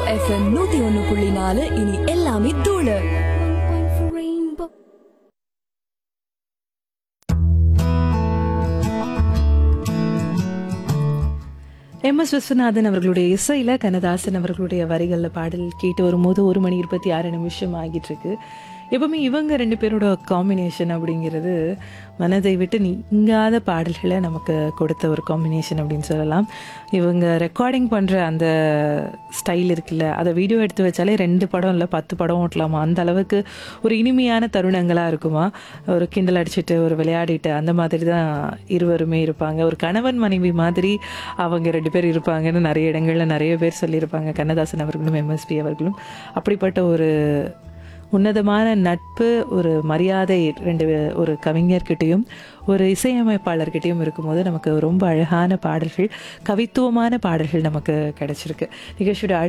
FM நூத்தி ஒண்ணு புள்ளி நாலு இனி எல்லாமே தூளு எம் எஸ் விஸ்வநாதன் அவர்களுடைய இசையில் கண்ணதாசன் அவர்களுடைய வரிகளில் பாடல் கேட்டு வரும்போது ஒரு மணி இருபத்தி ஆறு நிமிஷம் ஆகிட்டு இருக்கு எப்பவுமே இவங்க ரெண்டு பேரோட காம்பினேஷன் அப்படிங்கிறது மனதை விட்டு நீங்காத பாடல்களை நமக்கு கொடுத்த ஒரு காம்பினேஷன் அப்படின்னு சொல்லலாம் இவங்க ரெக்கார்டிங் பண்ணுற அந்த ஸ்டைல் இருக்குல்ல அதை வீடியோ எடுத்து வச்சாலே ரெண்டு படம் இல்லை பத்து படம் ஓட்டலாமா அந்த அளவுக்கு ஒரு இனிமையான தருணங்களாக இருக்குமா ஒரு கிண்டல் அடிச்சுட்டு ஒரு விளையாடிட்டு அந்த மாதிரி தான் இருவருமே இருப்பாங்க ஒரு கணவன் மனைவி மாதிரி அவங்க ரெண்டு பேர் இருப்பாங்கன்னு நிறைய இடங்களில் நிறைய பேர் சொல்லியிருப்பாங்க கண்ணதாசன் அவர்களும் எம்எஸ்பி அவர்களும் அப்படிப்பட்ட ஒரு உன்னதமான நட்பு ஒரு மரியாதை ரெண்டு பே- ஒரு கவிஞர்கிட்டையும் ஒரு இசையமைப்பாளர்கிட்டையும் இருக்கும்போது நமக்கு ரொம்ப அழகான பாடல்கள் கவித்துவமான பாடல்கள் நமக்கு கிடைச்சிருக்கு நிகழ்ச்சியோட